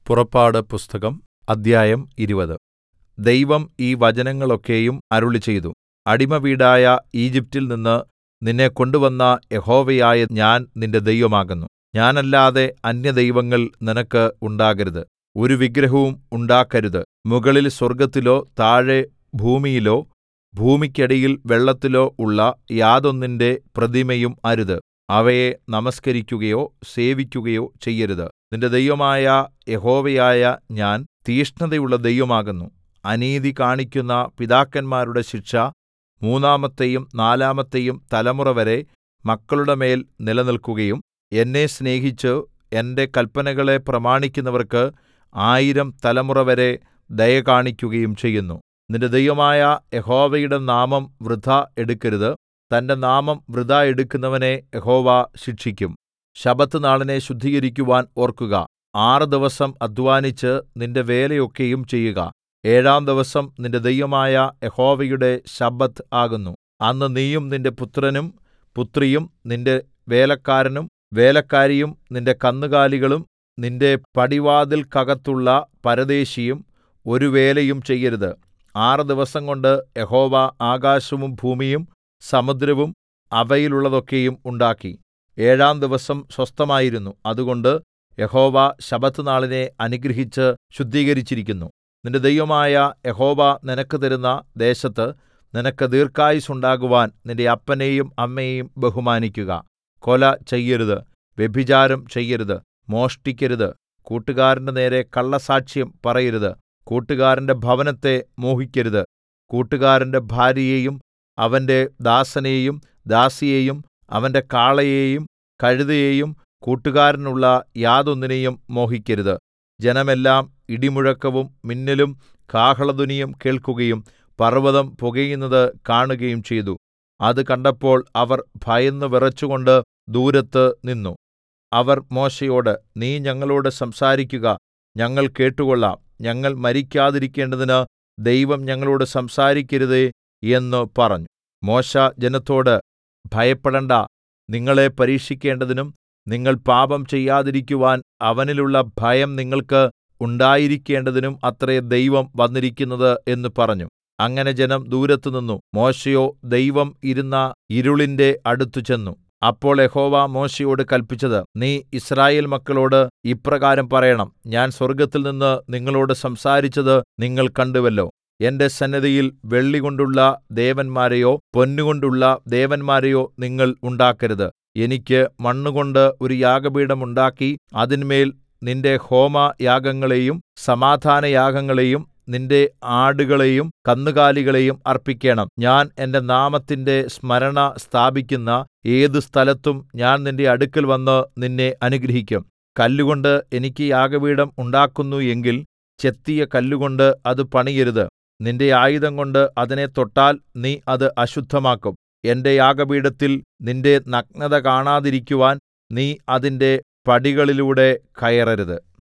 പുറപ്പാട് പുസ്തകം അദ്ധ്യായം ഇരുപത് ദൈവം ഈ വചനങ്ങളൊക്കെയും അരുളിച്ചെയ്തു അടിമവീടായ ഈജിപ്റ്റിൽ നിന്ന് നിന്നെ കൊണ്ടുവന്ന യഹോവയായ ഞാൻ നിന്റെ ദൈവമാകുന്നു ഞാനല്ലാതെ അന്യദൈവങ്ങൾ നിനക്ക് ഉണ്ടാകരുത് ഒരു വിഗ്രഹവും ഉണ്ടാക്കരുത് മുകളിൽ സ്വർഗ്ഗത്തിലോ താഴെ ഭൂമിയിലോ ഭൂമിക്കടിയിൽ വെള്ളത്തിലോ ഉള്ള യാതൊന്നിന്റെ പ്രതിമയും അരുത് അവയെ നമസ്കരിക്കുകയോ സേവിക്കുകയോ ചെയ്യരുത് നിന്റെ ദൈവമായ യഹോവയായ ഞാൻ തീക്ഷ്ണതയുള്ള ദൈവമാകുന്നു അനീതി കാണിക്കുന്ന പിതാക്കന്മാരുടെ ശിക്ഷ മൂന്നാമത്തെയും നാലാമത്തെയും തലമുറവരെ മക്കളുടെ മേൽ നിലനിൽക്കുകയും എന്നെ സ്നേഹിച്ച് എന്റെ കല്പനകളെ പ്രമാണിക്കുന്നവർക്ക് ആയിരം തലമുറവരെ ദയ കാണിക്കുകയും ചെയ്യുന്നു നിന്റെ ദൈവമായ യഹോവയുടെ നാമം വൃഥാ എടുക്കരുത് തന്റെ നാമം വൃഥാ എടുക്കുന്നവനെ യഹോവ ശിക്ഷിക്കും ശബ്ബത്ത് നാളിനെ ശുദ്ധീകരിക്കുവാൻ ഓർക്കുക ആറ് ദിവസം അദ്ധ്വാനിച്ച് നിന്റെ വേലയൊക്കെയും ചെയ്യുക ഏഴാം ദിവസം നിന്റെ ദൈവമായ യഹോവയുടെ ശബ്ബത്ത് ആകുന്നു അന്ന് നീയും നിന്റെ പുത്രനും പുത്രിയും നിന്റെ വേലക്കാരനും വേലക്കാരിയും നിന്റെ കന്നുകാലികളും നിന്റെ പടിവാതിൽക്കകത്തുള്ള പരദേശിയും ഒരു വേലയും ചെയ്യരുത് ആറ് ദിവസംകൊണ്ട് യഹോവ ആകാശവും ഭൂമിയും സമുദ്രവും അവയിലുള്ളതൊക്കെയും ഉണ്ടാക്കി ഏഴാം ദിവസം സ്വസ്ഥമായിരുന്നു അതുകൊണ്ട് യഹോവ ശബ്ബത്ത് നാളിനെ അനുഗ്രഹിച്ച് ശുദ്ധീകരിച്ചിരിക്കുന്നു നിന്റെ ദൈവമായ യഹോവ നിനക്ക് തരുന്ന ദേശത്ത് നിനക്ക് ദീർഘായുസ്സുണ്ടാകുവാൻ നിന്റെ അപ്പനെയും അമ്മയെയും ബഹുമാനിക്കുക കൊല ചെയ്യരുത് വ്യഭിചാരം ചെയ്യരുത് മോഷ്ടിക്കരുത് കൂട്ടുകാരന്റെ നേരെ കള്ളസാക്ഷ്യം പറയരുത് കൂട്ടുകാരന്റെ ഭവനത്തെ മോഹിക്കരുത് കൂട്ടുകാരന്റെ ഭാര്യയെയും അവന്റെ ദാസനെയും ദാസിയെയും അവന്റെ കാളയെയും കഴുതയെയും കൂട്ടുകാരനുള്ള യാതൊന്നിനെയും മോഹിക്കരുത് ജനമെല്ലാം ഇടിമുഴക്കവും മിന്നലും കാഹളധ്വനിയും കേൾക്കുകയും പർവ്വതം പുകയുന്നത് കാണുകയും ചെയ്തു അത് കണ്ടപ്പോൾ അവർ ഭയന്ന് വിറച്ചുകൊണ്ട് ദൂരത്ത് നിന്നു അവർ മോശെയോട് നീ ഞങ്ങളോട് സംസാരിക്കുക ഞങ്ങൾ കേട്ടുകൊള്ളാം ഞങ്ങൾ മരിക്കാതിരിക്കേണ്ടതിന് ദൈവം ഞങ്ങളോട് സംസാരിക്കരുതേ എന്ന് പറഞ്ഞു മോശെ ജനത്തോട് ഭയപ്പെടണ്ടാ നിങ്ങളെ പരീക്ഷിക്കേണ്ടതിനും നിങ്ങൾ പാപം ചെയ്യാതിരിക്കുവാൻ അവനിലുള്ള ഭയം നിങ്ങൾക്ക് ഉണ്ടായിരിക്കേണ്ടതിനും അത്രേ ദൈവം വന്നിരിക്കുന്നത് എന്ന് പറഞ്ഞു അങ്ങനെ ജനം ദൂരത്ത് നിന്നു മോശെയോ ദൈവം ഇരുന്ന ഇരുളിന്റെ അടുത്ത് ചെന്നു അപ്പോൾ യഹോവ മോശെയോട് കല്പിച്ചത് നീ യിസ്രായേൽ മക്കളോട് ഇപ്രകാരം പറയണം ഞാൻ സ്വർഗ്ഗത്തിൽനിന്ന് നിങ്ങളോട് സംസാരിച്ചത് നിങ്ങൾ കണ്ടുവല്ലോ എന്റെ സന്നിധിയിൽ വെള്ളികൊണ്ടുള്ള ദേവന്മാരെയോ പൊന്നുകൊണ്ടുള്ള ദേവന്മാരെയോ നിങ്ങൾ ഉണ്ടാക്കരുത് എനിക്ക് മണ്ണുകൊണ്ട് ഒരു യാഗപീഠം ഉണ്ടാക്കി അതിന്മേൽ നിന്റെ ഹോമയാഗങ്ങളെയും സമാധാനയാഗങ്ങളെയും നിന്റെ ആടുകളെയും കന്നുകാലികളെയും അർപ്പിക്കണം ഞാൻ എന്റെ നാമത്തിന്റെ സ്മരണ സ്ഥാപിക്കുന്ന ഏതു സ്ഥലത്തും ഞാൻ നിന്റെ അടുക്കൽ വന്ന് നിന്നെ അനുഗ്രഹിക്കും കല്ലുകൊണ്ട് എനിക്ക് യാഗപീഠം ഉണ്ടാക്കുന്നു എങ്കിൽ ചെത്തിയ കല്ലുകൊണ്ട് അത് പണിയരുത് നിന്റെ ആയുധം കൊണ്ട് അതിനെ തൊട്ടാൽ നീ അത് അശുദ്ധമാക്കും എന്റെ യാഗപീഠത്തിൽ നിന്റെ നഗ്നത കാണാതിരിക്കുവാൻ നീ അതിന്റെ പടികളിലൂടെ കയറരുത്